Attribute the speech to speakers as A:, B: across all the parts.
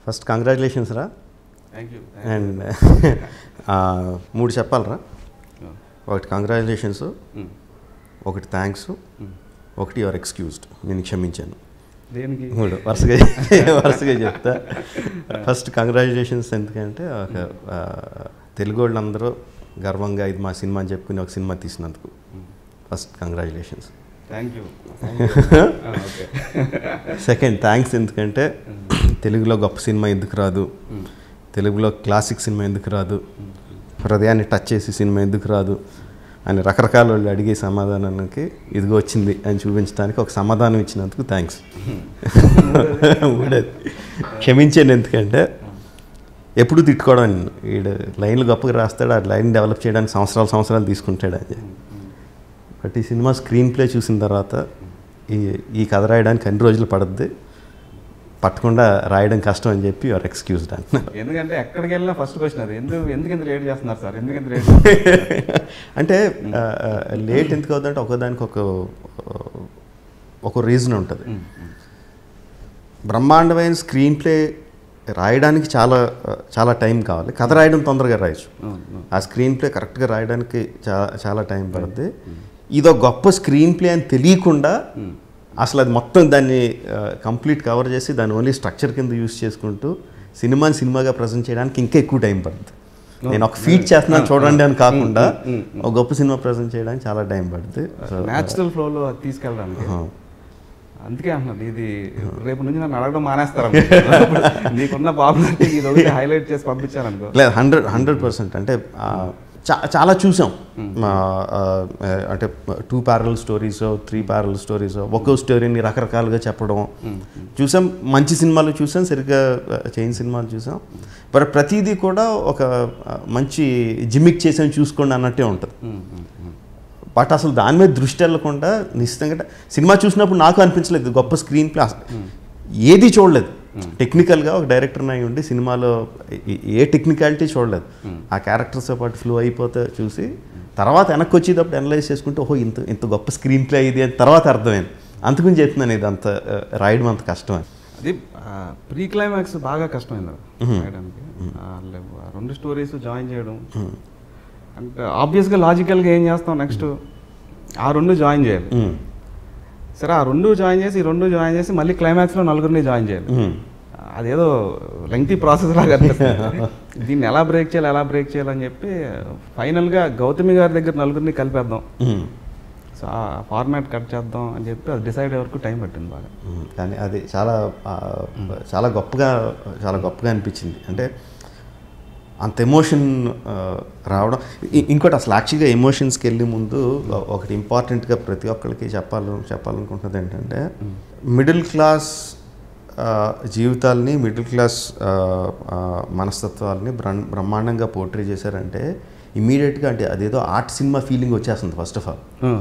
A: First congratulations రా
B: thank you
A: and మూడు చెప్పాలరా ఒకటి కంగ్రాచులేషన్స్ ఒకటి థ్యాంక్స్ ఒకటి యువర్ ఎక్స్క్యూజ్డ్ నేను క్షమించాను
B: దేనికి
A: మూడు వరుసగా వరుసగా చెప్తా ఫస్ట్ కంగ్రాచులేషన్స్ ఎందుకంటే ఒక ఆ, తెలుగు వాళ్ళందరూ గర్వంగా ఇది మా సినిమా అని చెప్పుకుని ఒక సినిమా తీసినందుకు first congratulations
B: thank you okay
A: second thanks ఎందుకంటే తెలుగులో గొప్ప సినిమా ఎందుకు రాదు తెలుగులో క్లాసిక్ సినిమా ఎందుకు రాదు హృదయాన్ని టచ్ చేసి సినిమా ఎందుకు రాదు అని రకరకాల వాళ్ళు అడిగే సమాధానానికి ఇదిగో వచ్చింది అని చూపించడానికి ఒక సమాధానం ఇచ్చినందుకు థ్యాంక్స్ మూడోది క్షమించాను ఎందుకంటే ఎప్పుడు తిట్టుకోవడం నిన్ను వీడు లైన్లు గొప్పగా రాస్తాడు ఆ లైన్ డెవలప్ చేయడానికి సంవత్సరాలు సంవత్సరాలు తీసుకుంటాడు అని బట్ ఈ సినిమా స్క్రీన్ ప్లే చూసిన తర్వాత ఈ ఈ కథ రాయడానికి అన్ని రోజులు పడుద్ది పట్టకుండా రాయడం కష్టం అని చెప్పి యువర్ ఎక్స్క్యూజ్డ్ అంటున్నా
B: ఎందుకంటే ఎక్కడికి వెళ్ళినా ఫస్ట్ క్వశ్చన్ అది ఎందుకు ఎందుకు ఇంత లేట్ చేస్తున్నారు సార్ ఎందుకు ఇంత లేట్
A: అంటే లేట్ ఎందుకు అవుతుందంటే ఒకదానికి ఒక ఒక రీజన్ ఉంటుంది బ్రహ్మాండమైన స్క్రీన్ ప్లే రాయడానికి చాలా చాలా టైం కావాలి కథ రాయడం తొందరగా రాయొచ్చు ఆ స్క్రీన్ ప్లే కరెక్ట్గా రాయడానికి చాలా చాలా టైం పడుతుంది ఇదో గొప్ప స్క్రీన్ ప్లే అని తెలియకుండా అసలు అది మొత్తం దాన్ని కంప్లీట్ కవర్ చేసి దాన్ని ఓన్లీ స్ట్రక్చర్ కింద యూస్ చేసుకుంటూ సినిమాని సినిమాగా ప్రజెంట్ చేయడానికి ఇంకా ఎక్కువ టైం పడుతుంది నేను ఒక ఫీట్ చేస్తున్నాను చూడండి అని కాకుండా ఒక గొప్ప సినిమా ప్రజెంట్ చేయడానికి చాలా టైం పడుతుంది సో
B: న్యాచురల్ ఫ్లోలో అది తీసుకెళ్ళడానికి అందుకే అంటున్నాను ఇది రేపు నుంచి నన్ను అడగడం మానేస్తారు నీకున్న పాపులారిటీ ఇది ఒకటి హైలైట్ చేసి పంపించారనుకో
A: లేదు హండ్రెడ్ హండ్రెడ్ పర్సెంట్ అంటే ఆ, చా- చాలా చూసాం ఆ, ఆ, అంటే two parallel stories three parallel stories ఒక్కో స్టోరీని రకరకాలుగా చెప్పడం చూసాం మంచి సినిమాలు చూసాం సరిగ్గా చైన్ సినిమాలు చూసాం బట్ ప్రతిదీ కూడా ఒక ఆ, మంచి జిమ్మిక్ చేసాం చూసుకోండి అన్నట్టే ఉంటుంది బట్ అసలు దాని మీద దృష్టి వెళ్ళకుండా నిశ్చితంగా సినిమా చూసినప్పుడు నాకు అనిపించలేదు ఇది గొప్ప స్క్రీన్ ప్లే అసలు ఏది చూడలేదు టెక్నికల్గా ఒక డైరెక్టర్ అయి ఉండి సినిమాలో ఏ- ఏ టెక్నికాలిటీ చూడలేదు ఆ క్యారెక్టర్స్తో పాటు ఫ్లో అయిపోతే చూసి తర్వాత వెనక్కి వచ్చేటప్పుడు అనలైజ్ చేసుకుంటే ఓహో ఇంత ఇంత గొప్ప స్క్రీన్ ప్లే ఇది అని తర్వాత అర్థమైంది అందుకని చెప్తున్నాను ఇది అంత ఆ, రాయడం అంత కష్టం అని
B: అది ప్రీ క్లైమాక్స్ బాగా కష్టమైంది అది రాయడానికి ఆ, లే- ఆ రెండు స్టోరీస్ జాయిన్ చేయడం అంటే ఆబ్వియస్గా లాజికల్గా ఏం చేస్తాం నెక్స్ట్ ఆ రెండు జాయిన్ చేయాలి
A: ఉమ్,
B: సరే ఆ రెండు జాయిన్ చేసి ఈ రెండు జాయిన్ చేసి మళ్ళీ క్లైమాక్స్లో నలుగురిని జాయిన్ చేయాలి
A: ఉమ్,
B: అదేదో లెంగ్తీ ప్రాసెస్ లాగా అనిపిస్తుంది దీన్ని ఎలా బ్రేక్ చేయాలి ఎలా బ్రేక్ చేయాలని చెప్పి ఫైనల్గా గౌతమి గారి దగ్గర నలుగురిని కలిపేద్దాం
A: ఉమ్.
B: సో ఆ ఫార్మాట్ కట్ చేద్దాం అని చెప్పి అది డిసైడ్ అయ్యే వరకు టైం పట్టింది బాగా
A: ఉమ్, కానీ అది చాలా ఆ, చాలా గొప్పగా చాలా గొప్పగా అనిపించింది అంటే అంత ఎమోషన్ రావడం ఇ- ఇంకోటి అసలు యాక్చువల్గా ఎమోషన్స్కి వెళ్ళే ముందు ఒకటి ఇంపార్టెంట్గా ప్రతి ఒక్కరికి చెప్పాలి చెప్పాలనుకుంటున్నది ఏంటంటే మిడిల్ క్లాస్ ఆ, జీవితాల్ని మిడిల్ క్లాస్ ఆ, ఆ, మనస్తత్వాల్ని బ్రహ్మ బ్రహ్మాండంగా పోర్ట్రీ చేశారంటే ఇమీడియట్గా అంటే అదేదో ఆర్ట్ సినిమా ఫీలింగ్ వచ్చేస్తుంది ఫస్ట్ ఆఫ్ ఆల్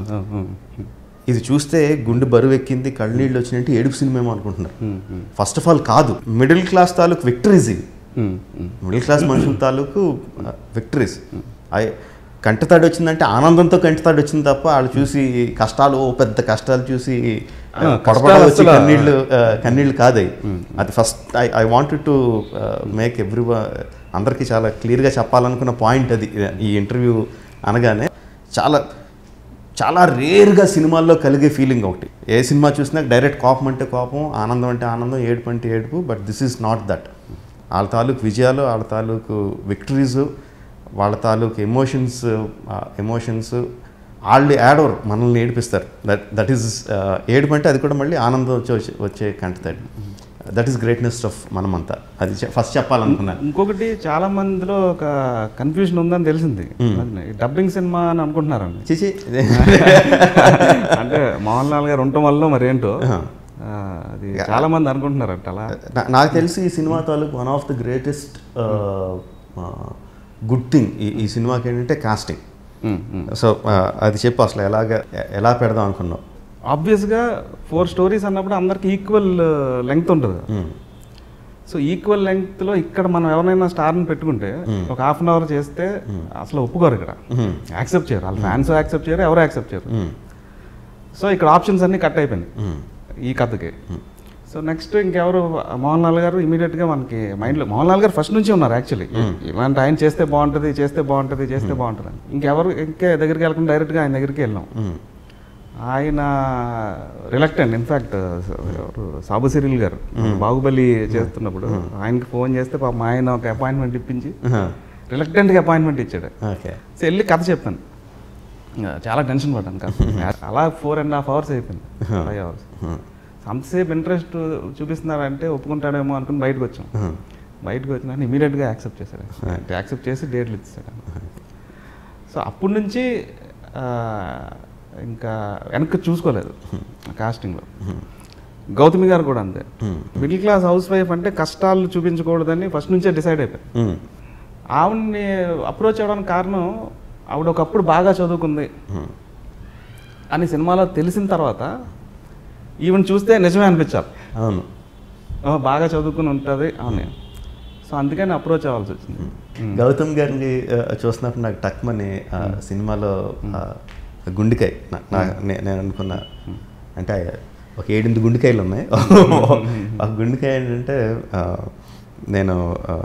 A: ఇది చూస్తే గుండె బరువు ఎక్కింది కళ్ళనీళ్ళు వచ్చినట్టు ఏడుపు సినిమా ఏమో అనుకుంటున్నారు ఫస్ట్ ఆఫ్ ఆల్ కాదు మిడిల్ క్లాస్ తాలూకు విక్టరీస్ ఇవి మిడిల్ క్లాస్ మనుషుల తాలూకు విక్టరీస్ అవి కంటతాడు వచ్చిందంటే ఆనందంతో కంటతాడు వచ్చింది తప్ప వాళ్ళు చూసి కష్టాలు ఓ పెద్ద కష్టాలు చూసి
B: ఆ,
A: పడపడ
B: కష్టాలు
A: వచ్చి
B: అసలు-
A: కన్నీళ్ళు ఆ, కన్నీళ్ళు కాదు అది first I I wanted to make every అందరికీ చాలా క్లియర్గా చెప్పాలనుకున్న పాయింట్ అది ఈ ఇంటర్వ్యూ అనగానే చాలా చాలా రేర్గా సినిమాల్లో కలిగే ఫీలింగ్ ఒకటి ఏ సినిమా చూసినా డైరెక్ట్ కోపం అంటే కోపం ఆనందం అంటే ఆనందం ఏడుపు అంటే ఏడుపు but this is not that వాళ్ళ తాలూకు విజయాలు వాళ్ళ తాలూకు విక్టరీస్ వాళ్ళ తాలూకు ఎమోషన్స్ ఎమోషన్స్ వాళ్ళు యాడవరు మనల్ని ఏడిపిస్తారు దట్ దట్ ఈస్ ఏడుపు అంటే అది కూడా మళ్ళీ ఆనందం వచ్చే వచ్చే- వచ్చే కంటతాడు దట్ ఈస్ గ్రేట్నెస్ ఆఫ్ మనమంతా అది ఫస్ట్ చెప్పాలనుకున్నాను
B: ఇంకొకటి చాలా మందిలో ఒక కన్ఫ్యూజన్ ఉందని తెలిసింది డబ్బింగ్ సినిమా అని అనుకుంటున్నారండి
A: చేసి
B: అంటే మోహన్ లాల్ గారు ఉండటం వల్ల మరి ఏంటో ఆ, అది చాలా మంది అనుకుంటున్నారంట అలా
A: నా- నాకు తెలిసి ఈ సినిమా తాలూకు one of the greatest good thing ఈ ఈ సినిమాకి ఏంటంటే కాస్టింగ్
B: ఉమ్, ఉమ్.
A: సో అది చెప్పు అసలు ఎలాగ ఎలా పెడదాం అనుకున్నావు
B: ఆబ్వియస్గా ఫోర్ స్టోరీస్ అన్నప్పుడు అందరికి ఈక్వల్ లెంగ్త్ ఉంటుంది కదా.
A: మ్మ్.
B: సో ఈక్వల్ లెంగ్త్లో ఇక్కడ మనం ఎవరైనా స్టార్ని పెట్టుకుంటే ఒక హాఫ్ అన్ అవర్ చేస్తే అసలు ఒప్పుకోరు ఇక్కడ
A: మ్మ్.
B: యాక్సెప్ట్ చేయరు వాళ్ళ ఫ్యాన్స్ యాక్సెప్ట్ చేయరు ఎవరు యాక్సెప్ట్ చేయరు
A: మ్మ్.
B: సో ఇక్కడ ఆప్షన్స్ అన్నీ కట్ అయిపోయినాయి
A: మ్మ్.
B: ఈ కథకి సో నెక్స్ట్ ఇంకెవరు మోహన్ లాల్ గారు ఇమీడియట్గా మనకి మైండ్లో మోహన్ లాల్ గారు ఫస్ట్ నుంచి ఉన్నారు యాక్చువల్లీ ఇలాంటి ఆయన చేస్తే బాగుంటుంది చేస్తే బాగుంటుంది చేస్తే బాగుంటుంది అని ఇంకెవరు ఇంకే దగ్గరికి వెళ్ళకుండా డైరెక్ట్గా ఆయన దగ్గరికి వెళ్ళాం
A: మ్మ్.
B: ఆయన రిలక్టెంట్ ఇన్ఫ్యాక్ట్ సాబు సిరిల్ గారు బాహుబలి చేస్తున్నప్పుడు ఆయనకి ఫోన్ చేస్తే పాపం ఆయన ఒక అపాయింట్మెంట్ ఇప్పించి
A: ఆహా.
B: రిలక్టెంట్గా అపాయింట్మెంట్ ఇచ్చాడు
A: ఓకే
B: సో వెళ్ళి కథ చెప్పాను ఇంకా చాలా టెన్షన్ పడ్డాను కథ అలా ఫోర్ అండ్ హాఫ్ అవర్స్ అయిపోయింది ఫైవ్ అవర్స్
A: మ్మ్.
B: అంతసేపు ఇంట్రెస్ట్ చూపిస్తున్నారంటే ఒప్పుకుంటాడేమో అనుకుని బయటకు వచ్చాం
A: మ్మ్.
B: బయటకు వచ్చినా ఇమీడియట్గా యాక్సెప్ట్ చేశాడు యాక్సెప్ట్ చేసి డేట్లు ఇచ్చాడు సో అప్పటి నుంచి ఆ, ఇంకా వెనక్కి చూసుకోలేదు కాస్టింగ్లో గౌతమి గారు కూడా అంతే
A: మ్మ్.
B: మిడిల్ క్లాస్ హౌస్ వైఫ్ అంటే కష్టాలు చూపించకూడదని ఫస్ట్ నుంచే డిసైడ్ అయిపోయారు
A: మ్మ్.
B: ఆవిడ్ని అప్రోచ్ అవ్వడానికి కారణం ఆవిడ ఒకప్పుడు బాగా చదువుకుంది
A: మ్మ్.
B: అని సినిమాలో తెలిసిన తర్వాత ఈవెన్ చూస్తే నిజమే అనిపించాలి
A: అవును
B: ఓ, బాగా చదువుకుని ఉంటుంది అవునే సో అందుకని అప్రోచ్ అవ్వాల్సి వచ్చింది
A: గౌతమ్ గారిని ఆ, చూసినప్పుడు నాకు టక్మని ఆ, సినిమాలో ఆ, గుండెకాయ నా- నా- నే- నేను అనుకున్న అంటే ఒక ఏడెనిమిది గుండెకాయలు ఉన్నాయి ఒక గుండెకాయ ఏంటంటే ఆ, నేను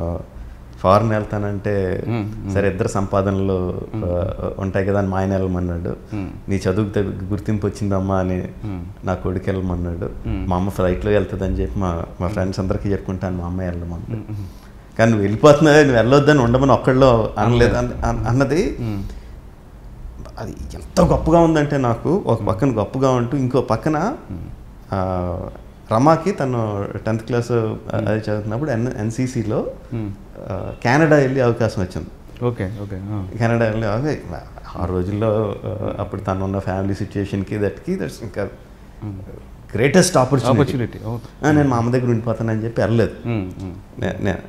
A: ఫారెన్ వెళ్తానంటే
B: మ్మ్.
A: సరే ఇద్దరు సంపాదనలు ఆ, ఉంటాయి కదా అని మా ఆయన వెళ్ళమన్నాడు
B: మ్మ్.
A: నీ చదువుకు తగ్గ గుర్తింపు వచ్చిందమ్మా అని
B: మ్మ్.
A: నా కొడుకు వెళ్ళమన్నాడు
B: మ్మ్.
A: మా అమ్మ ఫ్లైట్లో వెళ్తుంది అని చెప్పి మా మా ఫ్రెండ్స్ అందరికీ చెప్పుకుంటాను మా అమ్మ వెళ్ళమన్నాడు కానీ నువ్వు వెళ్ళిపోతున్నావు నువ్వు వెళ్ళొద్దని ఉండమని ఒక్కళ్ళు అనలేదు అన్న- అన్న- అన్నది
B: మ్మ్.
A: అది ఎంత గొప్పగా ఉందంటే నాకు ఒక పక్కన గొప్పగా ఉంటూ ఇంకో పక్కన ఆ, రమాకి తను టెన్త్ క్లాస్ అది చదువుతున్నప్పుడు ఎన్ ఎన్సీసీలో
B: మ్మ్.
A: కెనడా వెళ్ళే అవకాశం వచ్చింది
B: ఓకే ఓకే ఆ.
A: కెనడా వెళ్ళి అదే ఆ రోజుల్లో ఆ, అప్పుడు తను ఉన్న ఫ్యామిలీ సిచ్యుయేషన్కి దట్కి దట్స్ ఇంకా గ్రేటెస్ట్ ఆపర్చునిటీ
B: ఆపర్చునిటీ అవును
A: నేను మా అమ్మ దగ్గర ఉండిపోతానని చెప్పి వెళ్ళలేదు
B: మ్మ్. మ్మ్.
A: నే- నే-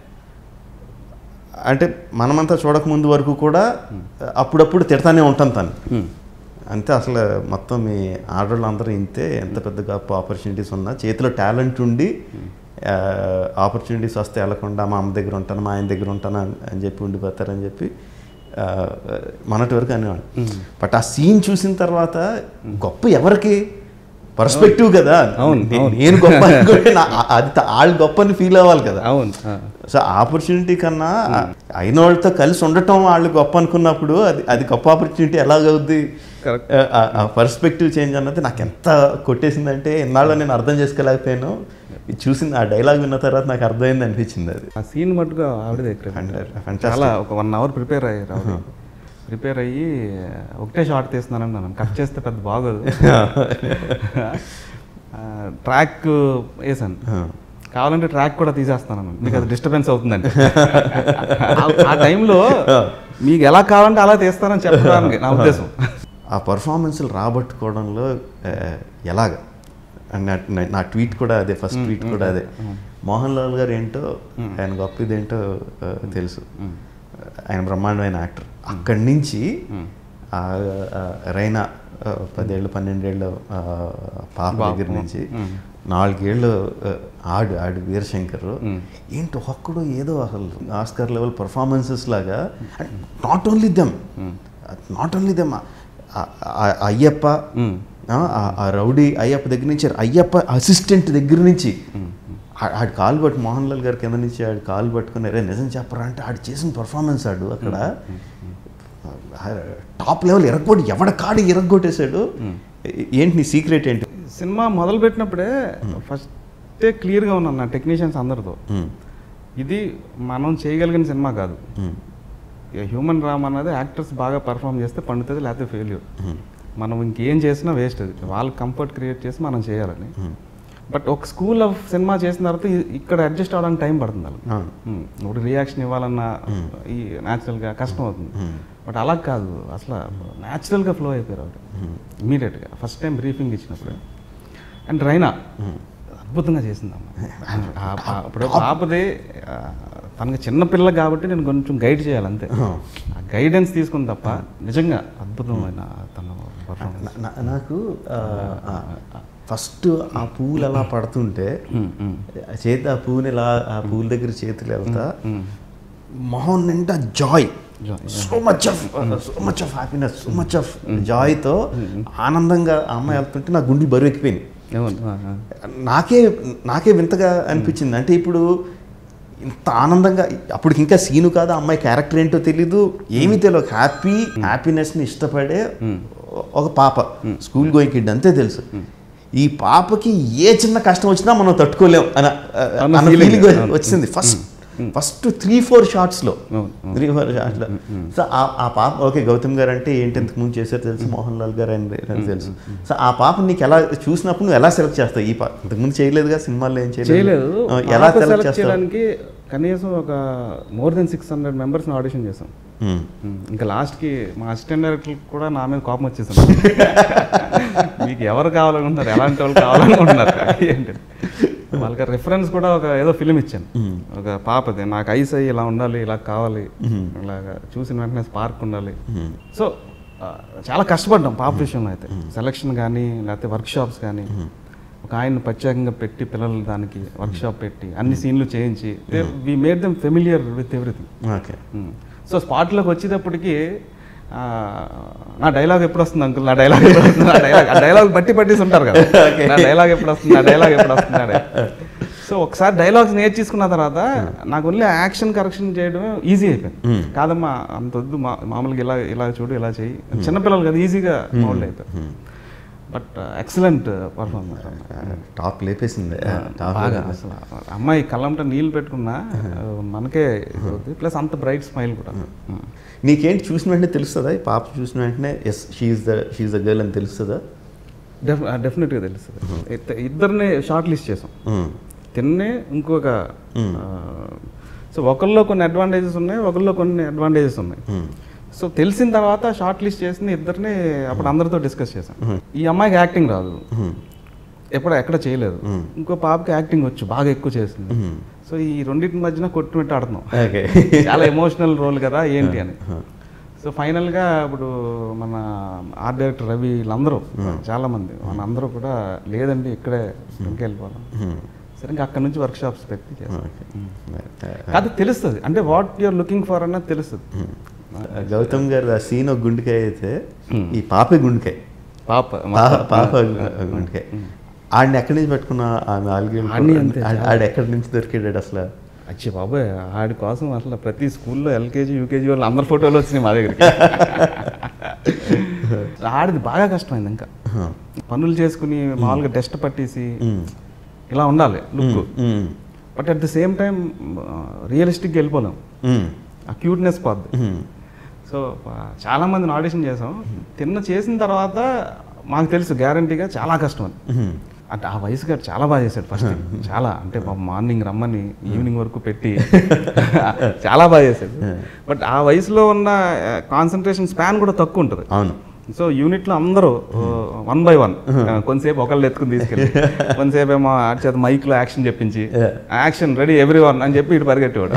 A: అంటే మనమంతా చూడకముందు వరకు కూడా అప్పుడప్పుడు తిడతానే ఉంటాం తను
B: మ్మ్.
A: అంతే అసలు మొత్తం మీ ఆర్డర్లు అందరూ ఇంతే ఎంత పెద్ద గొప్ప ఆపర్చునిటీస్ ఉన్నా చేతిలో టాలెంట్ ఉండి ఆపర్చునిటీస్ వస్తే వెళ్ళకుండా మా అమ్మ దగ్గర ఉంటాను మా ఆయన దగ్గర ఉంటాను అని అని చెప్పి ఉండిపోతారని చెప్పి ఆ, మొన్నటి వరకు అనేవాడు బట్ ఆ సీన్ చూసిన తర్వాత గొప్ప ఎవరికి పర్స్పెక్టివ్ కదా
B: అవును,
A: నే-
B: అవును.
A: నేను గొప్ప అనుకుంటే నా- అది త- వాళ్ళు గొప్ప అని ఫీల్ అవ్వాలి కదా
B: అవును ఆ.
A: సో ఆపర్చునిటీ కన్నా అయిన వాళ్ళతో కలిసి ఉండటం వాళ్ళు గొప్ప అనుకున్నప్పుడు అది అది గొప్ప ఆపర్చునిటీ ఎలాగవుద్ది
B: Correct.
A: ఆ పర్స్పెక్టివ్ చేంజ్ అన్నది నాకు ఎంత కొట్టేసిందంటే ఎన్నాళ్ళు నేను అర్థం చేసుకోలేకపోయాను ఇది చూసింది ఆ డైలాగ్ విన్న తర్వాత నాకు అర్థమైంది అనిపించింది అది
B: ఆ సీన్ మట్టుగా ఆవిడదే ఇక్కడ
A: Fantastic.
B: చాలా ఒక వన్ అవర్ ప్రిపేర్ అయ్యారు ఆవిడ ప్రిపేర్ అయ్యి ఒకటే షార్ట్ తీస్తున్నానని నన్ను కట్ చేస్తే పెద్ద బాగోదు ట్రాక్ వేసాను కావాలంటే ట్రాక్ కూడా తీసేస్తాను మీకు అది డిస్టర్బెన్స్ అవుతుందండి ఆ- ఆ టైంలో మీకు ఎలా కావాలంటే అలా తీస్తానని చెప్పడానికి నా ఉద్దేశం
A: ఆ పర్ఫార్మెన్స్లు రాబట్టుకోవడంలో ఆ, ఎలాగ అండ్ నా- నా- నా ట్వీట్ కూడా అదే ఫస్ట్ ట్వీట్ కూడా అదే మోహన్ లాల్ గారు ఏంటో ఆయన గొప్ప ఇదేంటో ఆ, తెలుసు ఆయన బ్రహ్మాండమైన యాక్టర్ అక్కడి నుంచి ఆ, ఆ, రైనా ఆ, పదేళ్ళు పన్నెండేళ్ళు ఆ, పాప దగ్గర నుంచి నాలుగేళ్ళు ఆ, ఆడు ఆడు వీరశంకర్ ఏంటి ఒక్కడు ఏదో అసలు ఆస్కర్ లెవెల్ పర్ఫార్మెన్సెస్ లాగా not only them not only them Ayyappa ఆ, ఆ- ఆ రౌడీ అయ్యప్ప దగ్గర నుంచి అయ్యప్ప అసిస్టెంట్ దగ్గర నుంచి ఆ- ఆడు కాలు పట్టు మోహన్ లాల్ గారి కింద నుంచి ఆడు కాలు పట్టుకుని రే నిజం చెప్పరా అంటే ఆడు చేసిన పర్ఫార్మెన్స్ ఆడు అక్కడ టాప్ లెవెల్ ఎరగొట్టి ఎవడ కాడు ఎరగొట్టేశాడు ఏంటి నీ సీక్రెట్ ఏంటి
B: సినిమా మొదలు పెట్టినప్పుడే ఫస్టే క్లియర్గా ఉన్నాను నా టెక్నీషియన్స్ అందరితో
A: మ్మ్.
B: ఇది మనం చేయగలిగిన సినిమా కాదు
A: మ్మ్.
B: హ్యూమన్ డ్రామా అనేది యాక్టర్స్ బాగా పర్ఫామ్ చేస్తే పండుతుంది లేకపోతే ఫెయిల్యూర్
A: మ్మ్.
B: మనం ఇంకేం చేసినా వేస్ట్ అది వాళ్ళ కంఫర్ట్ క్రియేట్ చేసి మనం చేయాలని
A: మ్మ్.
B: బట్ ఒక స్కూల్ ఆఫ్ సినిమా చేసిన తర్వాత ఇ- ఇక్కడ అడ్జస్ట్ అవడానికి టైం పడుతుంది వాళ్ళకి
A: ఆ.
B: ఉమ్, ఇప్పుడు రియాక్షన్ ఇవ్వాలన్నా ఈ న్యాచురల్గా కష్టం అవుతుంది
A: మ్మ్.
B: బట్ అలా కాదు అసలు న్యాచురల్గా ఫ్లో అయిపోయారు ఆవిడ ఇమీడియట్గా ఫస్ట్ టైం బ్రీఫింగ్ ఇచ్చినప్పుడు అండ్ రైనా అద్భుతంగా చేసిందమ్మ ఆ పా- ఇప్పుడు పాపది ఆ, తనకి చిన్న పిల్ల కాబట్టి నేను కొంచెం గైడ్ చేయాలి అంతే ఆ గైడెన్స్ తీసుకుని తప్ప నిజంగా అద్భుతమైన తన పర్ఫార్మెన్స్
A: నా- నా- నాకు ఫస్ట్ ఆ పువ్వులు అలా పడుతుంటే ఆ చేతి ఆ పువ్వుని ఇలా ఆ పువ్వుల దగ్గర చేతులు వెళ్తా మొహం నిండా joy
B: Joy,
A: so much of so much of happiness so much of జాయ్తో ఆనందంగా ఆ అమ్మాయి వెళ్తుంటే నా గుండె బరువు ఎక్కిపోయింది
B: అవును ఆ, ఆ.
A: నాకే నాకే వింతగా అనిపించింది అంటే ఇప్పుడు ఇంత ఆనందంగా అప్పుడు ఇంకా సీను కాదు ఆ అమ్మాయి క్యారెక్టర్ ఏంటో తెలీదు ఏమీ తెలియదు హ్యాపీ హ్యాపీనెస్ని ఇష్టపడే ఒక పాప స్కూల్ గోయింగ్ కిడ్ అంతే తెలుసు ఈ పాపకి ఏ చిన్న కష్టం వచ్చినా మనం తట్టుకోలేం అన్న
B: అన్న
A: అన్న
B: feeling.
A: ఫీలింగ్
B: అవును.
A: వచ్చింది ఫస్ట్ ఫస్ట్ త్రీ ఫోర్ షార్ట్స్లో
B: అవును, అవును.
A: త్రీ ఫోర్ షార్ట్స్లో సో ఆ- ఆ పాప ఓకే గౌతమ్ గారు అంటే ఏంటి ఇంతకు ముందు చేశారు తెలుసు మోహన్ లాల్ గారు అని అని తెలుసు సో ఆ పాప నీకు ఎలా చూసినప్పుడు నువ్వు ఎలా సెలెక్ట్ చేస్తావు ఈ పాప ఇంతకు ముందు చేయలేదుగా సినిమాల్లో ఏం
B: చేయలేదు
A: ఆ, ఎలా
B: పాప
A: సెలెక్ట్
B: select
A: చేస్తావు
B: చేయడానికి కనీసం ఒక మోర్ దెన్ సిక్స్ హండ్రెడ్ మెంబర్స్ని ఆడిషన్ చేసాం
A: ఉమ్.
B: ఉమ్, ఇంకా లాస్ట్కి మా అసిస్టెంట్ డైరెక్టర్ కూడా నా మీద కోపం వచ్చేసింది మీకు ఎవరు కావాలనుకుంటున్నారు ఎలాంటి వాళ్ళు కావాలనుకుంటున్నారు ఏంటంటే వాళ్ళకి రెఫరెన్స్ కూడా ఒక ఏదో ఫిలిం ఇచ్చాను ఒక పాపది నాకు ఐస్ అయ్యి ఇలా ఉండాలి ఇలా కావాలి ఇలాగా చూసిన వెంటనే స్పార్క్ ఉండాలి సో ఆ, చాలా కష్టపడ్డాం పాప విషయంలో అయితే సెలక్షన్ కానీ లేకపోతే వర్క్ షాప్స్ కానీ ఒక ఆయన ప్రత్యేకంగా పెట్టి పిల్లలు దానికి వర్క్ షాప్ పెట్టి అన్ని సీన్లు చేయించి we made them familiar with everything
A: okay
B: so స్పాట్లోకి వచ్చేటప్పటికి ఆ, నా డైలాగ్ ఎప్పుడు వస్తుంది అంకుల్ నా డైలాగ్ ఎప్పుడు వస్తుంది నా డైలాగ్ ఆ డైలాగ్ బట్టి పట్టేసి ఉంటారు కదా నా డైలాగ్ ఎప్పుడు వస్తుంది నా డైలాగ్ ఎప్పుడు వస్తుంది నా సో ఒకసారి డైలాగ్స్ నేర్చేసుకున్న తర్వాత నాకు ఓన్లీ యాక్షన్ కరెక్షన్ చేయడం ఈజీ అయిపోయింది కాదమ్మా అంత వద్దు మా మామూలుగా ఇలా ఇలా చూడు ఇలా చేయి చిన్నపిల్లలు కదా ఈజీగా మౌల్డ్ అయిపోయి బట్ ఎక్సలెంట్ పర్ఫార్మెన్స్
A: టాప్ లేపేసింది టాప్
B: బాగా అసలు అమ్మాయి కళ్ళంట నీళ్ళు పెట్టుకున్నా మనకే ప్లస్ అంత బ్రైట్ స్మైల్ కూడా
A: నీకేంటి చూసిన వెంటనే తెలుస్తుందా ఈ పాప చూసిన వెంటనే yes she's the she's the girl అని తెలుస్తుందా
B: డెఫ్ డెఫినెట్గా తెలుస్తుంది ఇద్ద- ఇద్దరిని షార్ట్ లిస్ట్ చేసాం
A: ఉమ్.
B: తిన్నే ఇంకొక సో ఒకరిలో కొన్ని అడ్వాంటేజెస్ ఉన్నాయి ఒకరిలో కొన్ని అడ్వాంటేజెస్ ఉన్నాయి
A: ఉమ్.
B: సో తెలిసిన తర్వాత షార్ట్ లిస్ట్ చేసింది ఇద్దరిని అప్పుడు అందరితో డిస్కస్ చేశాం ఈ అమ్మాయికి యాక్టింగ్ రాదు
A: ఉమ్.
B: ఎప్పుడు ఎక్కడ చేయలేదు ఇంకో పాపకి యాక్టింగ్ వచ్చు బాగా ఎక్కువ చేసింది సో ఈ రెండింటి మధ్యన కొట్టుమిట్టు ఆడుతున్నాం
A: ఓకే
B: చాలా ఎమోషనల్ రోల్ కదా ఏంటి అని సో ఫైనల్గా ఇప్పుడు మన ఆర్ట్ డైరెక్టర్ రవి వీళ్ళందరూ చాలా మంది మన అందరూ కూడా లేదండి ఇక్కడే ఇంటికి వెళ్ళిపోదాం సరే ఇంకా అక్కడ నుంచి వర్క్ షాప్స్ పెట్టి చేస్తాం కాదు తెలుస్తుంది అంటే వాట్ యూఆర్ లుకింగ్ ఫర్ అన్నది తెలుస్తుంది
A: గౌతమ్ గారు ఆ సీన్ ఒక గుండెకాయ అయితే ఈ పాపే గుండెకాయ
B: పాప
A: పా- పాప గుండెకాయ ఆడిని ఎక్కడి నుంచి పెట్టుకున్నా ఆ నాలుగేళ్ళు
B: ఆడిని అంతే,
A: ఆడ- ఆడ ఎక్కడి నుంచి దొరికాడు అసలు
B: అచ్చి బాబాయ్ ఆడి కోసం అసలు ప్రతి స్కూల్లో ఎల్కేజీ యూకేజీ వాళ్ళు అందరి ఫోటోలు వచ్చినాయి మా దగ్గరికి ఆడిది బాగా కష్టమైంది ఇంకా పనులు చేసుకుని మామూలుగా డస్ట్ పట్టేసి ఇలా ఉండాలి look
A: um.
B: But at the same time రియలిస్టిక్గా వెళ్ళిపోలేం
A: ఉమ్.
B: ఆ క్యూట్నెస్ పోద్ది
A: ఉమ్.
B: సో చాలా మందిని ఆడిషన్ చేసాం తిన్న చేసిన తర్వాత మాకు తెలుసు గ్యారంటీగా చాలా కష్టం అని
A: ఉమ్.
B: అంటే ఆ వయసు గారు చాలా బాగా చేశాడు ఫస్ట్ చాలా అంటే పాపం మార్నింగ్ రమ్మని ఈవినింగ్ వరకు పెట్టి చాలా బాగా చేశాడు బట్ ఆ వయసులో ఉన్న కాన్సన్ట్రేషన్ స్పాన్ కూడా తక్కువ ఉంటుంది
A: అవును
B: సో యూనిట్లో అందరూ వన్ బై వన్ కొంతసేపు ఒకళ్ళు ఎత్తుకుని తీసుకెళ్ళి కొంతసేపు ఏమో ఆడి చేత మైక్లో యాక్షన్ చెప్పించి యాక్షన్ రెడీ ఎవ్రీ వన్ అని చెప్పి ఇటు పరిగెట్టేవాడు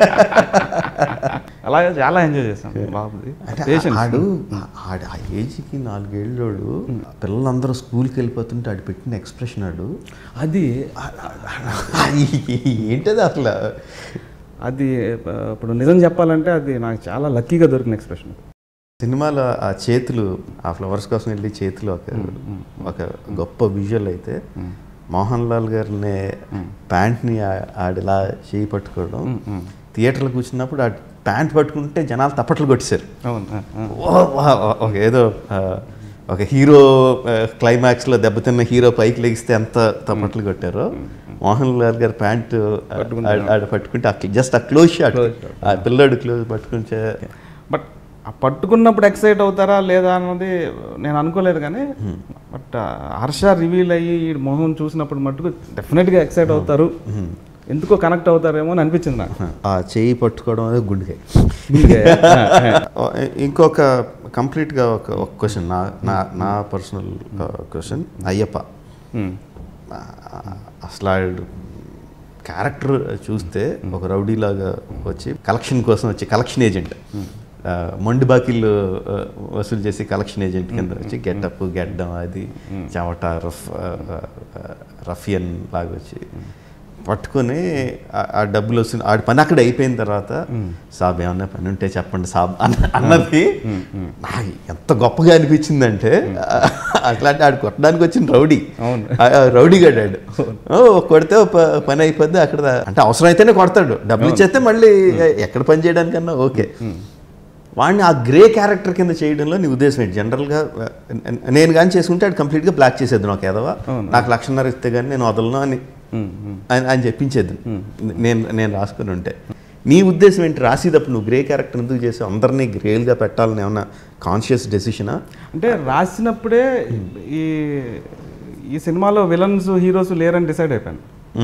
B: అలాగే చాలా ఎంజాయ్ చేశాం బాబుది
A: అంటే
B: పేషెన్స్
A: ఆడు ఆడు ఆ ఏజ్కి నాలుగేళ్ళోడు పిల్లలందరూ స్కూల్కి వెళ్ళిపోతుంటే ఆడు పెట్టిన ఎక్స్ప్రెషన్ ఆడు
B: అది
A: అది ఏంటది అసలు
B: అది ఆ, ఇప్పుడు నిజం చెప్పాలంటే అది నాకు చాలా లక్కీగా దొరికిన ఎక్స్ప్రెషన్
A: సినిమాలో ఆ చేతులు ఆ ఫ్లవర్స్ కోసం వెళ్ళి చేతులు ఒక ఒక గొప్ప విజువల్ అయితే మోహన్ లాల్ గారిని ప్యాంట్ని ఆడిలా చేయి పట్టుకోవడం థియేటర్లో కూర్చున్నప్పుడు ఆ ప్యాంట్ పట్టుకుంటే జనాలు తప్పట్లు కొట్టేశారు
B: అవును ఆ, ఆ.
A: ఓ, వా, ఒక ఏదో ఆ, ఒక హీరో క్లైమాక్స్లో దెబ్బతిన్న హీరో పైకి లెగిస్తే ఎంత తప్పట్లు కొట్టారో మోహన్ లాల్ గారి ప్యాంట్ ఆడ పట్టుకుంటే జస్ట్ ఆ క్లోజ్ షాట్ ఆ పిల్లాడు క్లోజ్ పట్టుకుంటే
B: బట్ ఆ పట్టుకున్నప్పుడు ఎక్సైట్ అవుతారా లేదా అన్నది నేను అనుకోలేదు కానీ బట్ ఆ హర్ష రివీల్ అయ్యి ఈ మొహం చూసినప్పుడు మట్టుకు డెఫినెట్గా ఎక్సైట్ అవుతారు ఎందుకో కనెక్ట్ అవుతారేమో అని అనిపించింది నాకు
A: ఆ చేయి పట్టుకోవడం అనేది గుండెకాయ ఇంకొక కంప్లీట్గా ఒక ఒక క్వశ్చన్ నా నా నా పర్సనల్ క్వశ్చన్ అయ్యప్ప
B: Hmm.
A: ఆ, అసలు ఆడు క్యారెక్టర్ చూస్తే ఒక రౌడీ లాగా వచ్చి కలెక్షన్ కోసం వచ్చి కలెక్షన్ ఏజెంట్ మొండి బాకీలు ఆ, వసూలు చేసి కలెక్షన్ ఏజెంట్ కింద వచ్చి గెటప్ గెడ్డం అది చెమట రఫ్ రఫియన్ లాగా వచ్చి పట్టుకొని ఆ- ఆ డబ్బులు వస్తుంది ఆడి పని అక్కడ అయిపోయిన తర్వాత సాబ్ ఏమన్నా పని ఉంటే చెప్పండి సాబ్ అన్న అన్నది నాకు ఎంత గొప్పగా అనిపించిందంటే అట్లాంటి ఆడు కొట్టడానికి వచ్చిన రౌడీ
B: అవును.
A: ఆ, ఆ, రౌడీ గడ్డాడు ఓ కొడితే ఓ ప- పని అయిపోద్ది అక్కడ దా- అంటే అవసరం అయితేనే కొడతాడు డబ్బులు ఇచ్చేస్తే మళ్ళీ ఎక్కడ పని చేయడానికన్నా ఓకే వాడిని ఆ గ్రే క్యారెక్టర్ కింద చేయడంలో నీ ఉద్దేశం ఏంటి జనరల్గా నేను కానీ చేసుకుంటే అది కంప్లీట్గా బ్లాక్ చేసేది నాకు ఎదవా నాకు లక్షన్నర ఇస్తే కానీ నేను వదలను అని అని అని చెప్పించేది నేను నేను రాసుకుని ఉంటే నీ ఉద్దేశం ఏంటి రాసేటప్పుడు నువ్వు గ్రే క్యారెక్టర్ ఎందుకు చేసావు అందరినీ గ్రేల్గా పెట్టాలని ఏమన్నా కాన్షియస్ డెసిషనా
B: అంటే రాసినప్పుడే ఈ ఈ సినిమాలో విలన్స్ హీరోస్ లేరని డిసైడ్ అయిపోయాను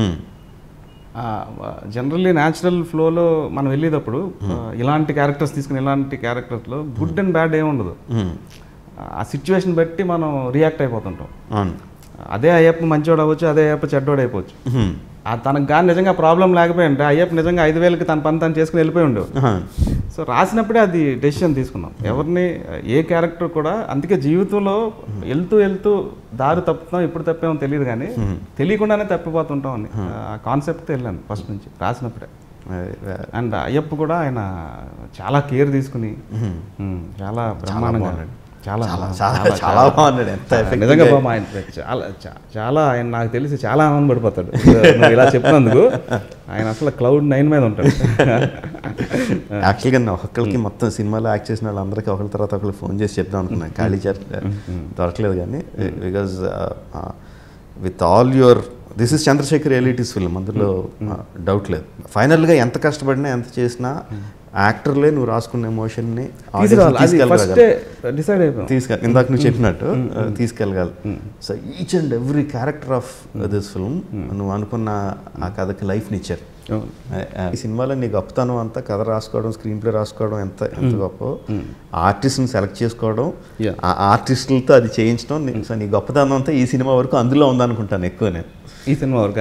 B: జనరల్లీ న్యాచురల్ ఫ్లోలో మనం వెళ్ళేటప్పుడు ఆ, ఇలాంటి క్యారెక్టర్స్ తీసుకుని ఇలాంటి క్యారెక్టర్స్లో గుడ్ అండ్ బ్యాడ్ ఏమి ఉండదు ఆ సిచ్యువేషన్ బట్టి మనం రియాక్ట్ అయిపోతుంటాం
A: అవును
B: అదే అయ్యప్ప మంచివాడు అవ్వచ్చు అదే అయ్యప్ప చెడ్డోడు అయిపోవచ్చు
A: Hmm.
B: ఆ తనకు కానీ నిజంగా ప్రాబ్లం లేకపోయి ఉంటే అయ్యప్ప నిజంగా ఐదు వేలకి తన పని తను చేసుకుని వెళ్ళిపోయి ఉండేవు
A: ఆహా.
B: సో రాసినప్పుడే అది డెసిషన్ తీసుకున్నాం ఎవరిని ఏ క్యారెక్టర్ కూడా అందుకే జీవితంలో వెళ్తూ వెళ్తూ దారి తప్పుతాం ఇప్పుడు తప్పేమో తెలియదు కానీ తెలియకుండానే తప్పిపోతుంటాం అని ఆ కాన్సెప్ట్తో వెళ్ళాను ఫస్ట్ నుంచి రాసినప్పుడే
A: అది,
B: అండ్ అయ్యప్ప కూడా ఆయన చాలా కేర్ తీసుకుని ఉమ్, చాలా బ్రహ్మాండంగా
A: బాగున్నాడు.
B: చాలా
A: చాలా చాలా చాలా బాగున్నాడు ఎంత effective
B: నిజంగా
A: గా-
B: బాబా ఆయన చాలా చా- చాలా ఆయన నాకు తెలిసి చాలా ఆనందపడిపోతాడు నువ్వు ఇలా చెప్పినందుకు ఆయన అసలు క్లౌడ్ నైన్ మీద ఉంటాడు
A: యాక్చువల్గా నా ఒక్కరికి మొత్తం సినిమాలో యాక్ట్ చేసిన వాళ్ళందరికీ ఒకరి తర్వాత ఒకరు ఫోన్ చేసి చెప్దాం అనుకున్నాను ఖాళీ చేత దొరకలేదు కానీ because with all your this is Chandrasekhar realities film అందులో డౌట్ లేదు ఫైనల్గా ఎంత కష్టపడినా ఎంత చేసినా యాక్టర్లే నువ్వు రాసుకున్న ఎమోషన్ని
B: తీసుకురావాలి అది ఫస్టే డిసైడ్ అయిపోయాం
A: తీసుకెళ్ళ ఇందాక నువ్వు చెప్పినట్టు తీసుకెళ్ళగలరు so each and every character of this film నువ్వు అనుకున్న ఆ కథకి లైఫ్ని ఇచ్చారు
B: అవును.
A: ఈ సినిమాలో నీ గొప్పతనం అంతా కథ రాసుకోవడం స్క్రీన్ ప్లే రాసుకోవడం ఎంత ఎంత గొప్ప ఆర్టిస్ట్ని సెలెక్ట్ చేసుకోవడం
B: Yeah.
A: ఆ ఆర్టిస్టులతో అది చేయించడం నీ- సో నీ గొప్పతనం అంతా ఈ సినిమా వరకు అందులో ఉందనుకుంటాను ఎక్కువ నేను
B: ఈ సినిమా వరకు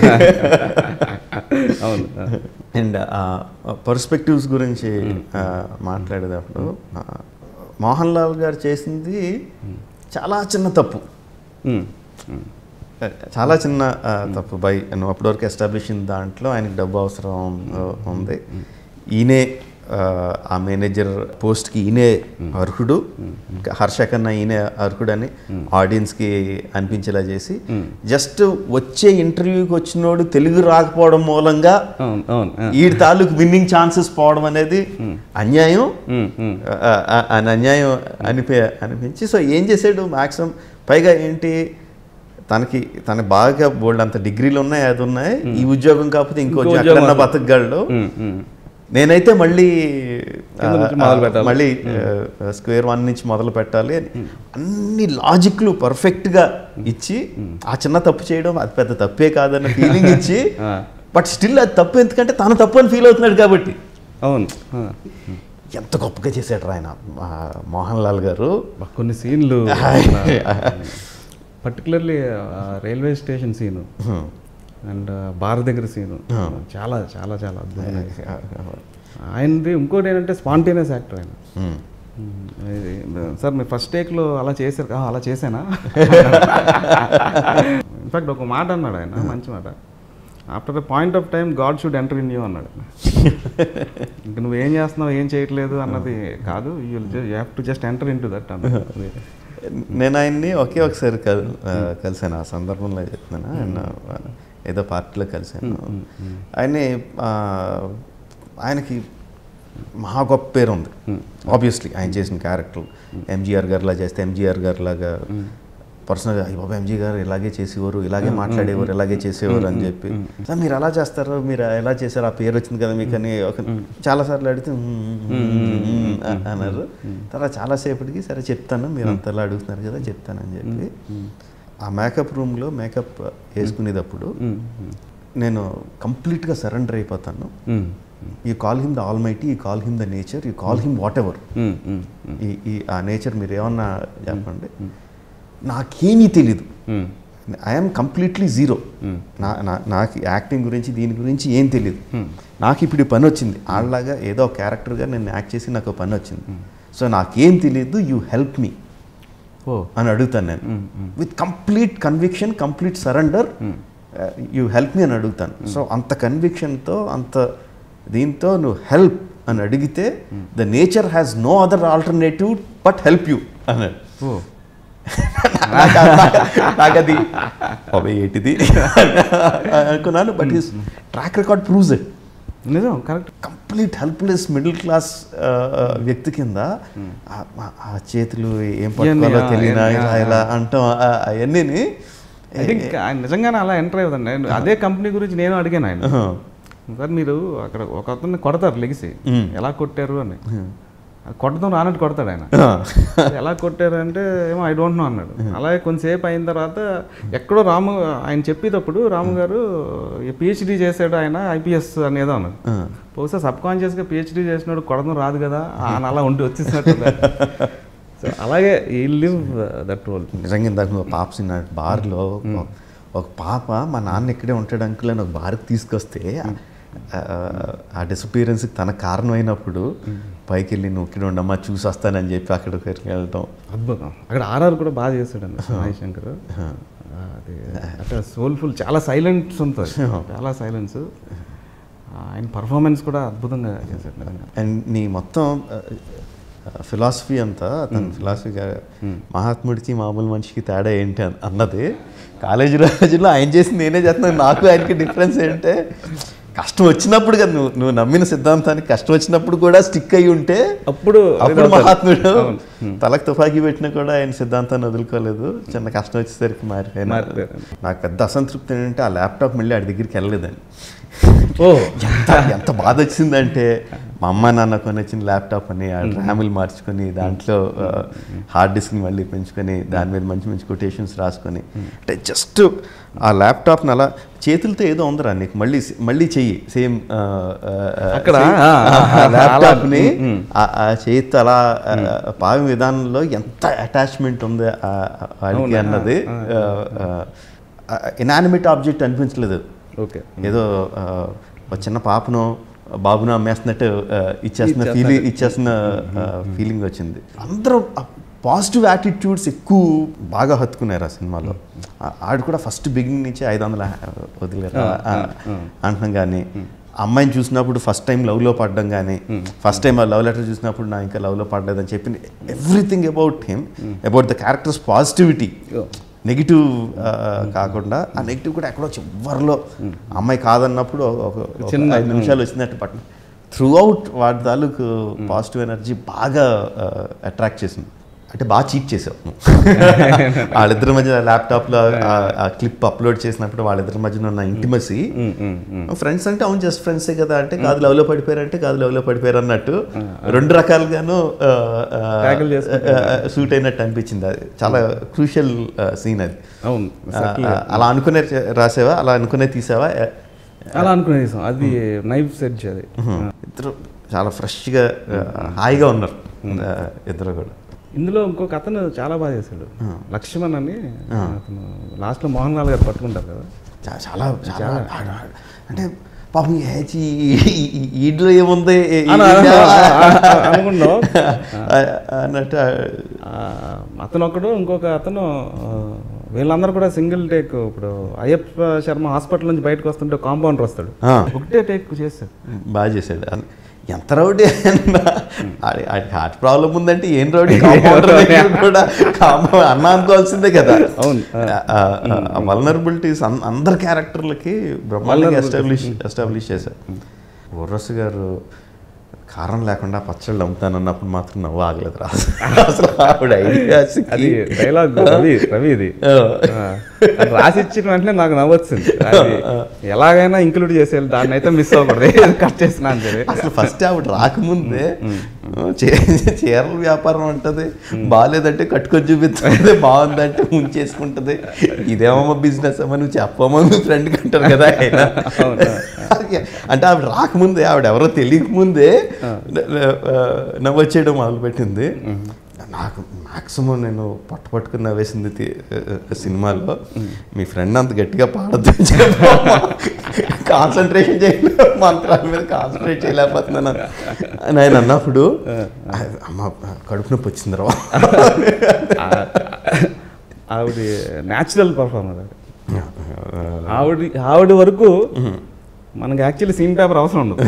B: అవును
A: అండ్ పర్స్పెక్టివ్స్ గురించి ఆ, మాట్లాడేటప్పుడు ఆ, మోహన్ లాల్ గారు చేసింది చాలా చిన్న తప్పు
B: ఉమ్, ఉమ్,
A: చాలా చిన్న ఆ, తప్పు బై నువ్వు అప్పటివరకు ఎస్టాబ్లిష్ అయిన దాంట్లో ఆయనకి డబ్బు అవసరం ఆ, ఉంది ఈయనే ఆ, ఆ మేనేజర్ పోస్ట్కి ఈయనే అర్హుడు హర్ష కన్నా ఈయనే అర్హుడు అని ఆడియన్స్కి అనిపించేలా చేసి జస్ట్ వచ్చే ఇంటర్వ్యూకి వచ్చినోడు తెలుగు రాకపోవడం మూలంగా
B: అవును అవును ఆ.
A: ఈ తాలూకు విన్నింగ్ ఛాన్సెస్ పోవడం అనేది అన్యాయం
B: ఉమ్, ఉమ్,
A: ఆ, ఆ, ఆ అన్యాయం అనిపి అనిపించి సో ఏం చేసాడు మ్యాక్సిమం పైగా ఏంటి తనకి తన బాగా బోల్డ్ అంత డిగ్రీలు ఉన్నాయి అది ఉన్నాయి ఈ ఉద్యోగం కాకపోతే ఇంకో
B: ఇంకో
A: ఉద్యోగం
B: ఉద్యోగం
A: ఎక్కడన్నా
B: అసలు.
A: బతకగలడు
B: ఉమ్, ఉమ్.
A: నేనైతే మళ్ళీ
B: కింద నుంచి
A: ఆ,
B: మొదలు పెట్టాలి.
A: మళ్ళీ స్క్వేర్ వన్ నుంచి మొదలు పెట్టాలి అని అన్ని లాజిక్లు పర్ఫెక్ట్గా ఇచ్చి ఆ చిన్న తప్పు చేయడం అది పెద్ద తప్పే కాదన్న ఫీలింగ్ ఇచ్చి
B: ఆ.
A: బట్ స్టిల్ అది తప్పు ఎందుకంటే తను తప్పు అని ఫీల్ అవుతున్నాడు కాబట్టి
B: అవును ఆ.
A: ఎంత గొప్పగా చేశాడు ఆయన ఆ, మోహన్ లాల్ గారు
B: బా, కొన్ని సీన్లు particularly railway station scene and bar దగ్గర సీను చాలా చాలా చాలా అద్భుతంగా చేశారు. ఆయనది ఇంకోటి ఏంటంటే స్పాంటేనియస్ యాక్టర్ ఆయన
A: Hmm.
B: మ్మ్. ఇది, సార్ మీరు ఫస్ట్ టేక్లో అలా చేశారు "ఆ, అలా చేశానా ఇన్ఫాక్ట్ ఒక మాట అన్నాడు ఆయన మంచి మాట after the point of time God should enter in you అన్నాడు ఇంక నువ్వు ఏం చేస్తున్నావు ఏం చేయట్లేదు అన్నది కాదు you have to just enter in to that అన్నది
A: నేను ఆయన్ని ఒకే ఒకసారి కల్ ఆ, కలిశాను ఆ సందర్భంలో చెప్తున్నాను ఆయన ఆ, ఏదో పార్టీలో కలిశాను ఆయన్ని ఆ, ఆయనకి మహా గొప్ప పేరు ఉంది ఆబ్వియస్లీ ఆయన చేసిన క్యారెక్టర్ ఎంజీఆర్ గారిలా చేస్తే ఎంజీఆర్ గారు లాగా పర్సనల్గా అయ్యి బాబా ఎంజీ గారు ఇలాగే చేసేవారు ఇలాగే మాట్లాడేవారు ఇలాగే చేసేవారు అని చెప్పి సార్ మీరు అలా చేస్తారు మీరు ఎలా చేశారు ఆ పేరు వచ్చింది కదా మీకు అని ఒక చాలాసార్లు అడిగితే "మ్మ్, మ్మ్, మ్మ్" అ- అన్నారు తర్వాత చాలాసేపటికి సరే చెప్తాను మీరు అంతలా అడుగుతున్నారు కదా చెప్తానని చెప్పి ఆ మేకప్ రూమ్లో మేకప్ వేసుకునేటప్పుడు నేను కంప్లీట్గా సరెండర్ అయిపోతాను ఈ call him the almighty ఈ కాల్ హిమ్ ద నేచర్ ఈ కాల్ హిమ్ వాట్ ఎవర్ ఈ ఈ ఆ నేచర్ మీరు ఏమన్నా చెప్పండి నాకేమీ తెలీదు ఐఎమ్ కంప్లీట్లీ జీరో నా నా- నాకు యాక్టింగ్ గురించి దీని గురించి ఏం తెలియదు నాకు ఇప్పుడు ఈ పని వచ్చింది ఆళ్ళలాగా ఏదో ఒక క్యారెక్టర్గా నేను యాక్ట్ చేసి నాకు ఒక పని వచ్చింది సో నాకేం తెలియదు యూ హెల్ప్ మీ
B: ఓ
A: అని అడుగుతాను నేను with complete conviction complete surrender you help me అని అడుగుతాను సో అంత కన్విక్షన్తో అంత దీంతో నువ్వు హెల్ప్ అని అడిగితే the nature has no other alternative but help you అన్నాడు
B: ఓ
A: నాకు నాకు- నాకు అది అవి ఏంటిది అనుకున్నాను but is track record proves it
B: నిజం correct
A: complete helpless middle class వ్యక్తి కింద ఆ- ఆ- ఆ చేతులు ఏం పట్టుకోవాలో
B: ఇవన్నీ, ఆ,
A: తెలియనా
B: ఇవన్నీ,
A: ఇలా
B: ఆ,
A: ఇలా అంటాం అవన్నీ
B: ఐ థింక్ ఆయన నిజంగానే అలా ఎంటర్ అయ్యదండి అదే కంపెనీ గురించి నేను అడిగాను ఆయన సార్ మీరు అక్కడ ఒక అతన్ని కొడతారు లెగిసి
A: మ్మ్.
B: ఎలా కొట్టారు అని అది కొట్టడం రానట్టు కొడతాడు ఆయన ఎలా కొట్టారు అంటే ఏమో ఐ డోంట్ నో అన్నాడు అలాగే కొంతసేపు అయిన తర్వాత ఎక్కడో రాము ఆయన చెప్పేటప్పుడు రాము గారు పిహెచ్డి చేశాడు ఆయన ఐపీఎస్ అనేదో అన్నాడు బహుశా సబ్ కాన్షియస్గా పిహెచ్డి చేసినాడు కొడడం రాదు కదా ఆయన అలా ఉండి వచ్చేసినట్టు సో అలాగే ఈ లివ్ దట్ రోల్
A: నిజంగా ఇందాక నువ్వు పాప సిన్న బార్లో ఒక- ఒక పాప మా నాన్న ఇక్కడే ఉంటాడు అంకుల్ అని ఒక బార్కి తీసుకొస్తే ఆ- ఆ డిసపియరెన్స్కి తన కారణం అయినప్పుడు పైకి వెళ్ళి నువ్వు ఇక్కడ ఉండమ్మా చూసి వస్తానని చెప్పి అక్కడికి వెళ్ళటం
B: అద్భుతం అక్కడ ఆర్ఆర్ కూడా బాగా చేశాడండి మహేష్ శంకర్ అది అక్కడ సోల్ఫుల్ చాలా సైలెన్స్ ఉంటుంది చాలా సైలెన్స్ ఆయన పర్ఫార్మెన్స్ కూడా అద్భుతంగా చేశాడు నిజంగా
A: అండ్ నీ మొత్తం ఫిలాసఫీ అంతా తన ఫిలాసఫీ మహాత్ముడికి మామూలు మనిషికి తేడా ఏంటి అన్- అన్నది కాలేజీ రోజుల్లో ఆయన చేసి నేనే చేస్తున్నాను నాకు ఆయనకి డిఫరెన్స్ ఏంటంటే కష్టం వచ్చినప్పుడు కదా నువ్వు నువ్వు నమ్మిన సిద్ధాంతానికి కష్టం వచ్చినప్పుడు కూడా స్టిక్ అయి ఉంటే
B: అప్పుడు
A: అప్పుడు మహాత్ముడు
B: అవును.
A: తలకు తుపాకీ పెట్టినా కూడా ఆయన సిద్ధాంతాన్ని వదులుకోలేదు చిన్న కష్టం వచ్చేసరికి మారిపోయినా
B: మారిపోయారు.
A: నాకు పెద్ద అసంతృప్తి ఏంటంటే ఆ ల్యాప్టాప్ మళ్ళీ ఆడి దగ్గరికి వెళ్ళలేదండి
B: ఓ
A: ఎంత ఎంత బాధ వచ్చిందంటే మా అమ్మ నాన్న కొని వచ్చిన ల్యాప్టాప్ అని ఆ ర్యాములు మార్చుకొని దాంట్లో హార్డ్ డిస్క్ని మళ్ళీ పెంచుకొని దాని మీద మంచి మంచి కొటేషన్స్ రాసుకొని అంటే జస్ట్ ఆ ల్యాప్టాప్ని అలా చేతులతో ఏదో ఉందిరా నీకు మళ్ళీ మళ్ళీ చెయ్యి సేమ్
B: అక్కడ, ఆ, ఆ,
A: ల్యాప్టాప్ని
B: అలా, ఉమ్,
A: ఆ చేతి అలా పావి విధానంలో ఎంత అటాచ్మెంట్ ఉంది ఆ- ఆ వాడికి
B: అవునా?
A: అన్నది ఇనానిమేట్ ఆబ్జెక్ట్ అనిపించలేదు
B: ఓకే
A: ఏదో ఆ, ఒక చిన్న పాపను బాబును అమ్మేస్తున్నట్టు ఆ, ఇచ్చేస్తున్న ఫీలింగ్ ఇచ్చేస్తున్న ఫీలింగ్ వచ్చింది అందరూ పాజిటివ్ యాటిట్యూడ్స్ ఎక్కువ బాగా హత్తుకున్నారు ఆ సినిమాలో ఆ- ఆడు కూడా ఫస్ట్ బిగినింగ్ నుంచి ఐదు వందల వదిలేరు ఆ, అంటున్నాం కానీ అమ్మాయిని చూసినప్పుడు ఫస్ట్ టైం లవ్లో పడడం కానీ ఫస్ట్ టైం ఆ లవ్ లెటర్ చూసినప్పుడు నా ఇంకా లవ్లో పడలేదని చెప్పింది everything about him about the characters positivity negative కాకుండా ఆ నెగిటివ్ కూడా ఎక్కడో చివరిలో అమ్మాయి కాదన్నప్పుడు ఒక- ఒక ఒక
B: చిన్న-
A: ఐదు నిమిషాలు వచ్చినట్టు పట్టిన త్రూ అవుట్ వాటి తాలూకు పాజిటివ్ ఎనర్జీ బాగా అట్రాక్ట్ చేసింది అంటే బాగా చీట్ చేసావు నువ్వు. వాళ్ళిద్దరి మధ్య ల్యాప్టాప్లో ఆ క్లిప్ అప్లోడ్ చేసినప్పుడు వాళ్ళిద్దరి మధ్యన ఉన్న ఇంటిమసీ ఫ్రెండ్స్ అంటే అవును జస్ట్ ఫ్రెండ్సే కదా అంటే కాదు లవ్లో పడిపోయారు అంటే కాదు లవ్లో పడిపోయారు అన్నట్టు రెండు రకాలుగాను
B: Tackle చేసుకుంటారు.
A: సూట్ అయినట్టు అనిపించింది అది చాలా క్రూషియల్ సీన్ అది
B: అవును
A: ఆ, అలా అనుకునే రాసావా అలా అనుకునే తీసావా
B: అలా అనుకునేది అది నైఫ్ సెట్ అది
A: ఇద్దరు చాలా ఫ్రెష్గా హాయిగా ఉన్నారు ఆ, ఇద్దరు కూడా
B: ఇందులో ఇంకొక అతను చాలా బాగా చేశాడు లక్ష్మణ్ అని అతను లాస్ట్లో మోహన్ లాల్ గారు పట్టుకుంటారు కదా
A: చా- చాలా చాలా ఆడ- ఆడ- అంటే పాపం ఏచి ఈడ్లో ఏముంది ఏ-
B: అను-
A: ఈ-
B: అను- అనుకున్నావు
A: అన్నట్టు
B: ఆ, అతను ఒకడు ఇంకొక అతను ఆ, వీళ్ళందరూ కూడా సింగిల్ టేక్ ఇప్పుడు అయ్యప్ప శర్మ హాస్పిటల్ నుంచి బయటకు వస్తుంటే కాంపౌండర్ వస్తాడు
A: ఆ.
B: ఒకటే టేక్ చేస్తాడు
A: బాగా చేశాడు అన్- ఎంత రౌడీ అన్నా ఆడి- ఆడికి హార్ట్ ప్రాబ్లం ఉందంటే ఏం రౌడీ కాంపౌండర్ దగ్గర కూడా కాంపౌండ్ అన్న అనుకోవాల్సిందే కదా
B: అవును.
A: వల్నరబిలిటీస్ అందరి క్యారెక్టర్లకి బ్రహ్మాండంగా ఎస్టాబ్లిష్ ఎస్టాబ్లిష్ చేశారు ఊర్వశి గారు కారం లేకుండా పచ్చళ్ళు అమ్ముతానన్నప్పుడు మాత్రం నవ్వు ఆగలేదు రా అసలు ఆవిడ ideas కి-
B: అది డైలాగ్ రవి రవి ఇది
A: ఆ.
B: ఆ, అది రాసి ఇచ్చిన వెంటనే నాకు నవ్వొచ్చింది అది ఎలాగైనా ఇంక్లూడ్ చేసేయాలి దాన్ని అయితే మిస్ అవ్వకూడదు ఏది కట్ చేసినా అని చెప్పి
A: అసలు ఫస్ట్ ఆవిడ రాకముందే చే- చీరల వ్యాపారం ఉంటుంది బాగాలేదంటే కట్టుకొని చూపిస్తుంది బాగుందంటే ఉంచేసుకుంటుంది ఇదేమమ్మా బిజినెస్ అమ్మా నువ్వు చెప్పమ్మా మీ ఫ్రెండ్ అంటారు కదా ఆయన అంటే ఆవిడ రాకముందే ఆవిడ ఎవరో తెలియకముందే నవ్వొచ్చేయడం మొదలుపెట్టింది నాకు మాక్సిమం నేను పట్టు పట్టుకుని నవ్వేసింది తి- సినిమాలో మీ ఫ్రెండ్ అంత గట్టిగా పాడద్దు కాన్సన్ట్రేషన్ చేయలేదు మంత్రాల మీద కాన్సన్ట్రేట్ చేయలేకపోతున్నాను అని ఆయన అన్నప్పుడు అమ్మ కడుపు నొప్పి వచ్చింది రా
B: ఆ- ఆవిడ న్యాచురల్ పర్ఫార్మర్ అది ఆవిడ ఆవిడ వరకు మనకి యాక్చువల్లీ సీన్ పేపర్ అవసరం ఉండదు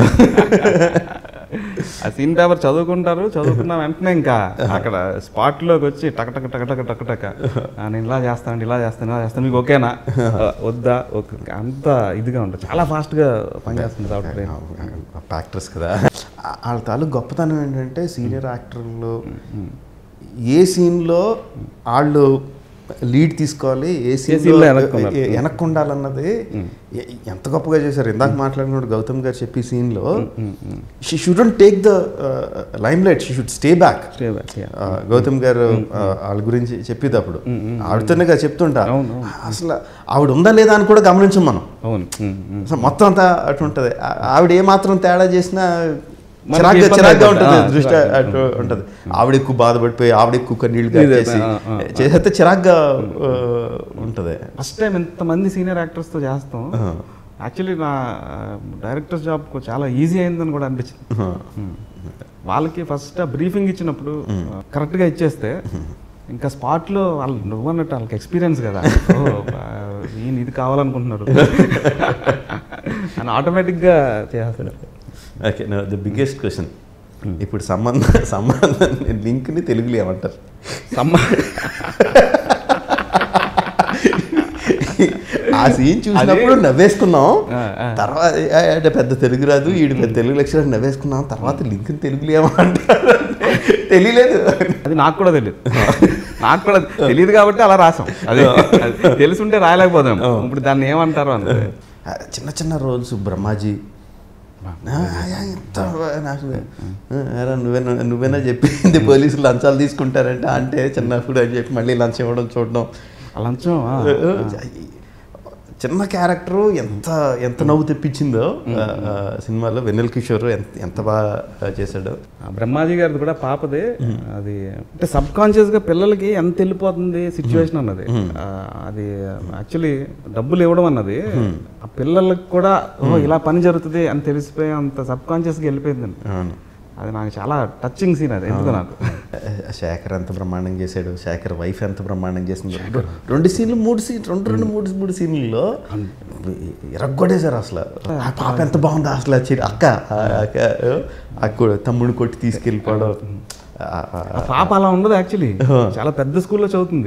B: ఆ సీన్ పేపర్ చదువుకుంటారు చదువుకున్న వెంటనే ఇంకా అక్కడ స్పాట్లోకి వచ్చి టక టక టక టక టక టక ఆ, నేను ఇలా చేస్తాను ఇలా చేస్తాను ఇలా చేస్తాను మీకు ఓకేనా ఆ, వద్దా ఓకే అంత ఇదిగా ఉంటుంది చాలా ఫాస్ట్గా పనిచేస్తుంది ఆవిడ brain.
A: యాక్టర్స్ కదా ఆ- వాళ్ళ తాలూకు గొప్పతనం ఏంటంటే సీనియర్ యాక్టర్లు ఏ సీన్లో వాళ్ళు లీడ్ తీసుకోవాలి ఏ
B: scene
A: సీన్లో
B: లో వెనక్కి ఉండాలి.
A: వెనక్కి ఉండాలన్నది ఎ- ఎంత గొప్పగా చేశారు ఇందాక మాట్లాడినప్పుడు గౌతమ్ గారు చెప్పి సీన్లో she shouldn't take the limelight she should stay back
B: Stay back, yeah.
A: Gautam గారు ఆ, వాళ్ళ గురించి చెప్పేటప్పుడు ఆవిడతోనే కదా చెప్తుంటారు
B: అవును,
A: అసలు ఆవిడ ఉందా లేదా అని కూడా గమనించం మనం
B: అవును ఉమ్, ఉమ్.
A: అసలు మొత్తం అంతా అటు ఉంటుంది ఆ- ఆవిడ ఏ మాత్రం తేడా చేసినా
B: మనకి
A: చిరాగ్గా
B: ఇబ్బంది
A: చిరాగ్గా
B: అవుతుంది.
A: ఉంటుంది
B: ఆ,
A: దృష్టి
B: చిరాగ్గా.
A: అటు ఉంటుంది ఆవిడ ఎక్కువ బాధపడిపోయి ఆవిడ ఎక్కువ కన్నీళ్ళు
B: ఇదే,
A: చేసి
B: ఆ, ఆ, ఆ.
A: చేసేస్తే చిరాగ్గా ఆ, ఉంటుంది
B: ఫస్ట్ టైం ఇంతమంది సీనియర్ యాక్టర్స్తో చేస్తాం యాక్చువల్లీ నా డైరెక్టర్స్ జాబ్ చాలా ఈజీ అయిందని కూడా అనిపించింది ఉమ్. వాళ్ళకి ఫస్ట్ బ్రీఫింగ్ ఇచ్చినప్పుడు కరెక్ట్గా ఇచ్చేస్తే ఇంకా స్పాట్లో వాళ్ళు నువ్వు అన్నట్టు వాళ్ళకి ఎక్స్పీరియన్స్ కదా ఓ, ఆ, ఈయన ఇది కావాలనుకుంటున్నారు అని ఆటోమేటిక్గా చేస్తారు
A: ఓకే ద బిగ్గెస్ట్ క్వశ్చన్ ఇప్పుడు సంబంధ సంబంధం లింక్ని తెలుగులో ఏమంటారు
B: సమ్మ
A: ఆ సీన్ చూసినప్పుడు నవ్వేసుకున్నాం
B: ఆ, ఆ.
A: తర్వాత ఏ, అంటే పెద్ద తెలుగు రాదు ఈడు పెద్ద తెలుగు లెక్చరర్ నవ్వేసుకున్నాం తర్వాత లింక్ని తెలుగులో ఏమంటారు తెలియలేదు
B: అది నాకు కూడా తెలియదు నాకు కూడా తెలియదు కాబట్టి అలా రాసాం అది అది తెలుసుంటే రాయలేకపోదాం ఇప్పుడు దాన్ని ఏమంటారు అని
A: ఆ, చిన్న చిన్న రోల్స్ బ్రహ్మాజీ ఆ, ఆ, ఎంత నాకు ఆ, ఏరా నువ్వేనా నువ్వేనా చెప్పింది పోలీసులు లంచాలు తీసుకుంటారంటే అంటే చిన్నప్పుడు అని చెప్పి మళ్ళీ లంచం ఇవ్వడం చూడడం
B: లంచం ఆ,
A: చిన్న క్యారెక్టర్ ఎంత ఎంత నవ్వు తెప్పించిందో ఆ, ఆ, సినిమాలో వెన్నెల కిషోర్ ఎంత ఎంత బాగా చేశాడో
B: ఆ బ్రహ్మాజీ గారిది కూడా పాపదే అది అంటే సబ్ కాన్షియస్ గా పిల్లలకి ఎంత వెళ్ళిపోతుంది సిచ్యువేషన్ అన్నది ఆ, అది యాక్చువల్లీ డబ్బులు ఇవ్వడం అన్నది ఆ పిల్లలకు కూడా ఓ ఇలా పని జరుగుతుంది అని తెలిసిపోయి అంత సబ్ కాన్షియస్ గా వెళ్ళిపోయింది
A: అవును
B: అది నాకు చాలా టచింగ్ సీన్ అది ఎందుకు నాకు
A: శేఖర్ ఎంత బ్రహ్మాండం చేశాడు శేఖర్ వైఫ్ ఎంత బ్రహ్మాండం చేసింది రెండు రెండు సీన్లు మూడు సీన్ రెండు రెండు మూడు మూడు సీన్లలో ఎరగొడేశారు అసలు ఆ పాప ఎంత బాగుంది అసలు ఆ చిరు- అక్క ఆ అక్క అక్క తమ్ముడు కొట్టి తీసుకెళ్ళిపోవడం ఆ, ఆ,
B: ఆ పాప అలా ఉండదు యాక్చువల్లీ చాలా పెద్ద స్కూల్లో చదువుతుంది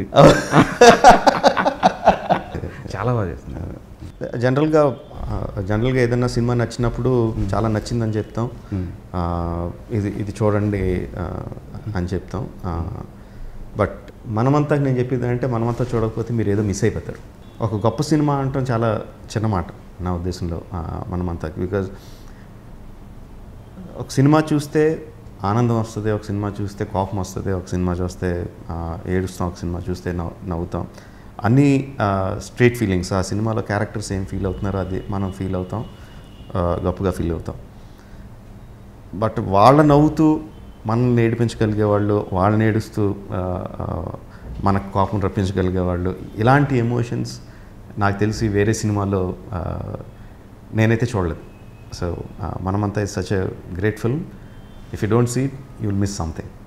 B: చాలా బాగా చేస్తుంది
A: జనరల్గా ఆ, జనరల్గా ఏదైనా సినిమా నచ్చినప్పుడు చాలా నచ్చిందని చెప్తాం ఆ, ఇది ఇది చూడండి ఆ, అని చెప్తాం ఆ, బట్ మనమంతా నేను చెప్పేది అంటే మనమంతా చూడకపోతే మీరు ఏదో మిస్ అయిపోతారు ఒక గొప్ప సినిమా అంటాం చాలా చిన్న మాట నా ఉద్దేశంలో ఆ, మనమంతా బికాజ్ ఒక సినిమా చూస్తే ఆనందం వస్తుంది ఒక సినిమా చూస్తే కోపం వస్తుంది ఒక సినిమా చూస్తే ఆ, ఏడుస్తాం ఒక సినిమా చూస్తే నవ్వు నవ్వుతాం అన్నీ స్ట్రేట్ ఫీలింగ్స్ ఆ సినిమాలో క్యారెక్టర్స్ ఏం ఫీల్ అవుతున్నారో అది మనం ఫీల్ అవుతాం ఆ, గొప్పగా ఫీల్ అవుతాం బట్ వాళ్ళ నవ్వుతూ మనల్ని ఏడిపించగలిగే వాళ్ళు వాళ్ళని ఏడుస్తూ ఆ, ఆ, మనకు కోపం రప్పించగలిగే వాళ్ళు ఇలాంటి ఎమోషన్స్ నాకు తెలిసి వేరే సినిమాలో ఆ, నేనైతే చూడలేదు సో మనమంతా is such a great film if you don't see you will miss something